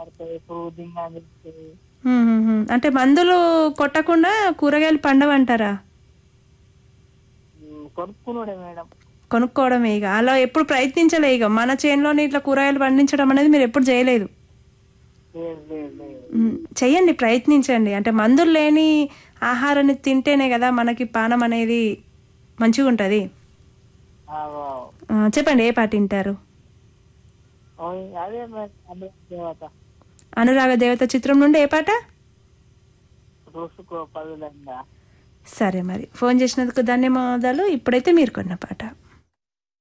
పడతాయి పురుగు మిర్చి హ్మ్, హ్మ్, హ్మ్. అంటే మందులు కొట్టకుండా కూరగాయలు పండవంటారా కొనుక్కున్నాడే మేడం కొనుక్కోవడమే ఇక అలా ఎప్పుడు ప్రయత్నించలే ఇక మన చేనులోని ఇట్లా కూరగాయలు పండించడం అనేది మీరు ఎప్పుడు చేయలేదు లేదు లేదు లేదు మ్, చెయ్యండి ప్రయత్నించండి అంటే మందులు లేని ఆహారాన్ని తింటేనే కదా మనకి పానం అనేది మంచిగా ఉంటుంది ఆవో. చెప్పండి ఏ పాట వింటారు ఓయ్, అదే మరి అదే దేవత అనురాగ దేవత చిత్రం నుండి ఏ పాట రోజుకో పదులంగా సరే మరి ఫోన్ చేసినందుకు ధన్యవాదాలు ఇప్పుడైతే మీరు కొన్న పాట